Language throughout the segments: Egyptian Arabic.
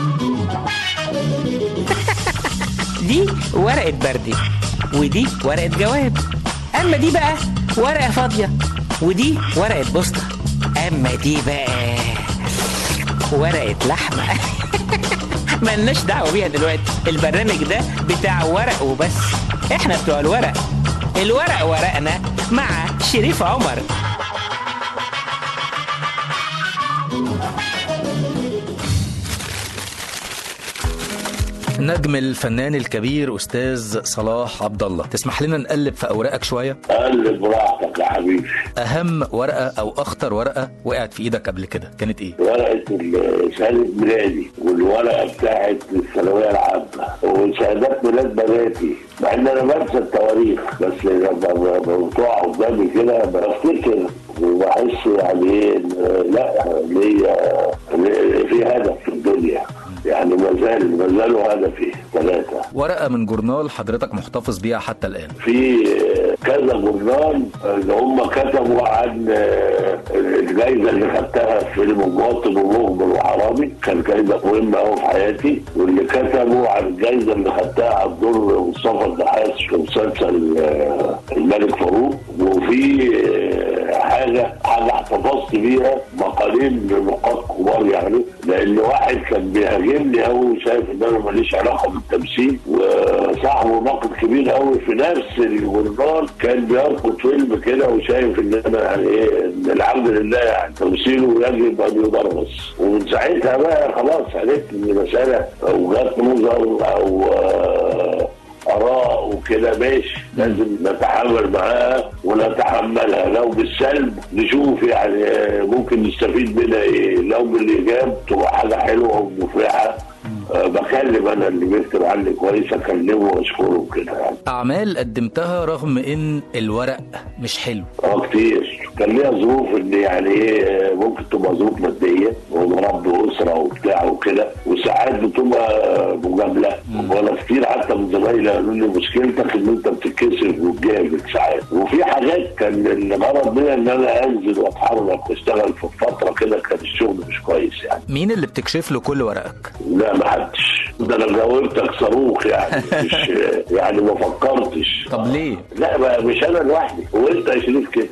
دي ورقة بردي ودي ورقة جواب أما دي بقى ورقة فاضية ودي ورقة بوسطة أما دي بقى ورقة لحمة ملناش دعوة بيها دلوقتي البرنامج ده بتاع ورق وبس احنا بتوع الورق الورق ورقنا مع شريف عمر نجم الفنان الكبير استاذ صلاح عبد الله تسمح لنا نقلب في اوراقك شويه قلب براحتك يا حبيبي اهم ورقه او اخطر ورقه وقعت في ايدك قبل كده كانت ايه ورقة ال- شهادة ميلادي والورقة بتاعت الثانوية العامة وشهادات ميلاد بناتي مع ان انا بنسى التواريخ بس لما ب- ب- بتقع قدامي كده بفتكر وبحس يعني ايه إن لا ليا ليا- في هدف في الدنيا يعني ما زال ما زالوا هدفي ثلاثة ورقه من جورنال حضرتك محتفظ بيها حتى الان في كذا جورنال اللي هم كتبوا عن الجائزه اللي خدتها في فيلم مواطن ومخبر وحرامي كان جائزه مهمه قوي في حياتي واللي كتبوا عن الجائزه اللي خدتها عن دور مصطفى النحاس في مسلسل آه، الملك فاروق وفي آه، حاجه حاجه احتفظت بيها مقالين لنقاط كبار يعني لان واحد كان بيهاجمني قوي وشايف ان انا ماليش علاقه بالتمثيل وصاحبه ناقد كبير قوي في نفس الجورنال كان بيرفض فيلم كده وشايف ان انا يعني ايه ان الحمد لله يعني تمثيله يجب ان يدرس ومن ساعتها بقى خلاص عرفت ان مساله وجهات نظر او آه، اراء وكده ماشي لازم نتعامل معاها ونتحملها لو بالسلب نشوف يعني آه، ممكن نستفيد منها ايه لو بالايجاب تبقى حاجه حلوه ومفرحه آه، بكلم انا اللي بيكتب عني كويس اكلمه واشكره كده يعني اعمال قدمتها رغم ان الورق مش حلو اه كتير كان ليها ظروف ان يعني ايه ممكن تبقى ظروف ماديه ورب اسره وبتاع وكده وساعات بتبقى مجامله وانا كتير حتى من زمايلي قالوا لي مشكلتك ان انت بتتكسف وتجامل ساعات وفي حاجات كان الغرض منها ان انا انزل واتحرك واشتغل في فتره كده كان الشغل مش كويس يعني مين اللي بتكشف له كل ورقك لا ما حدش ده انا جاوبتك صاروخ يعني مش يعني ما فكرتش طب ليه لا بقى مش انا لوحدي وانت يا شريف كده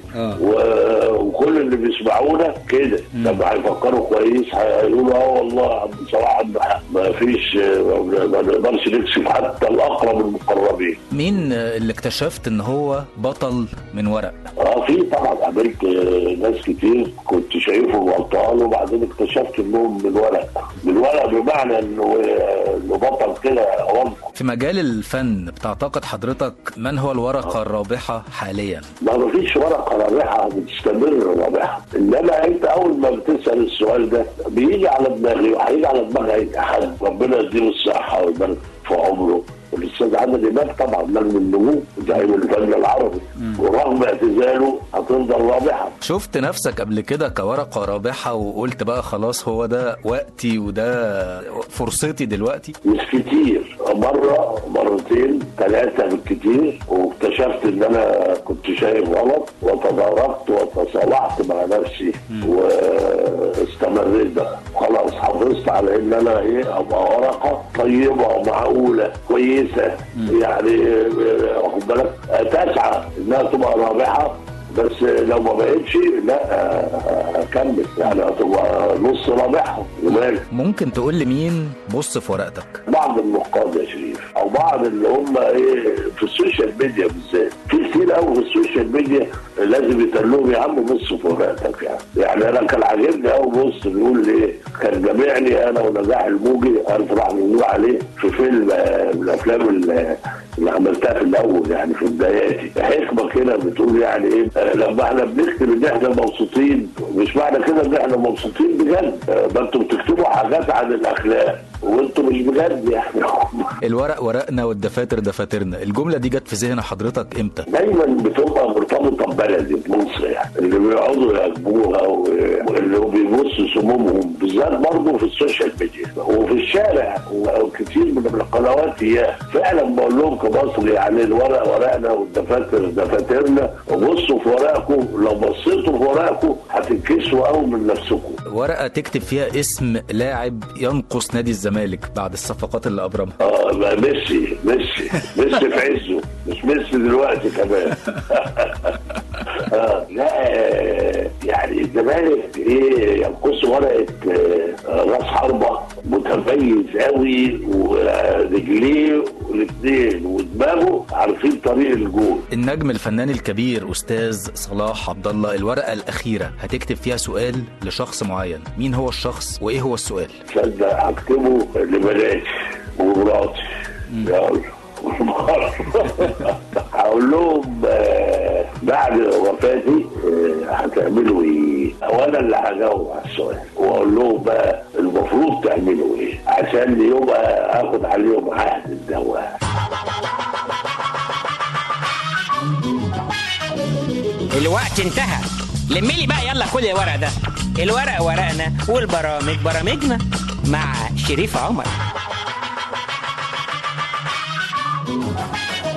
و- وكل اللي بيسمعونا كده لما هيفكروا كويس هيقولوا اه والله عبد صلاح عنده حق ما فيش ما نقدرش نكسب حتى الاقرب المقربين مين اللي اكتشفت ان هو بطل من ورق اه في طبعا قابلت آه، ناس كتير كنت شايفهم ابطال وبعدين اكتشفت انهم من ورق من ورق بمعنى انه آه، انه بطل كده وضع في مجال الفن بتعتقد حضرتك من هو الورقه الرابحه حاليا ما ما فيش ورقه رابحه بتستمر رابحه انما انت اول ما بتسال السؤال ده بيجي على دماغي وهيجي على دماغ اي احد ربنا يديله الصحه ويبارك في عمره الاستاذ عادل امام طبعا نجم النجوم زعيم الفن العربي ورغم اعتزاله هتفضل رابحه شفت نفسك قبل كده كورقه رابحه وقلت بقى خلاص هو ده وقتي وده فرصتي دلوقتي مش كتير مرة مرتين ثلاثة بالكتير واكتشفت ان انا كنت شايف غلط وتداركت وتصالحت مع نفسي واستمريت بقى خلاص حافظت على ان انا ايه ابقى ورقة طيبة ومعقولة كويسة يعني آه، واخد بالك آه، تسعى انها تبقى رابحة بس لو ما بقتش لا آه، اكمل يعني هتبقى نص رابحة ومالك ممكن تقول لي مين بص في ورقتك بعض النقاد يا شريف او بعض اللي هم ايه في السوشيال ميديا بالذات في كتير قوي في السوشيال ميديا لازم يتقال يا عم بص في ورقتك يعني يعني انا كان عاجبني قوي بص بيقول لي ايه كان جامعني انا ونجاح الموجي الف رحمه الله عليه في فيلم آه، من الافلام اللي اللي عملتها في الاول يعني في بداياتي حكمه كده بتقول يعني ايه آه، لما احنا بنكتب ان احنا مبسوطين مش معنى كده ان احنا مبسوطين بجد آه، ده انتوا بتكتبوا حاجات عن الاخلاق وانتوا مش بجد يعني الورق ورقنا والدفاتر دفاترنا الجمله دي جت في ذهن حضرتك امتى دايما بتبقى مرتبطه ببلدي بمصر يعني اللي بيقعدوا يراقبوها و- واللي بيبصوا سمومهم بالذات برضه في السوشيال ميديا وفي الشارع وكتير من القنوات هي فعلا بقول لهم كمصري يعني الورق ورقنا والدفاتر دفاترنا وبصوا في ورقكم لو بصيتوا في ورقكم هت هتنكسوا قوي من نفسكم ورقه تكتب فيها اسم لاعب ينقص نادي الزمالك بعد الصفقات اللي ابرمها اه بقى ميسي ميسي ميسي في عزه مش ميسي دلوقتي كمان آه لا آه، يعني الزمالك ايه ينقص ورقه آه، راس حربه متميز قوي ورجليه الاثنين ودماغه عارفين طريق الجول النجم الفنان الكبير استاذ صلاح عبد الله الورقه الاخيره هتكتب فيها سؤال لشخص معين مين هو الشخص وايه هو السؤال تصدق هكتبه لبناتي ومراتي يلا هقول لهم آه، بعد وفاتي آه، هتعملوا ايه؟ وانا اللي هجاوب على السؤال واقول لهم بقى المفروض تعملوا ايه؟ عشان يبقى اخد عليهم عهد الدواء الوقت انتهى لمي لي بقى يلا كل الورق ده الورق ورقنا والبرامج برامجنا مع شريف عمر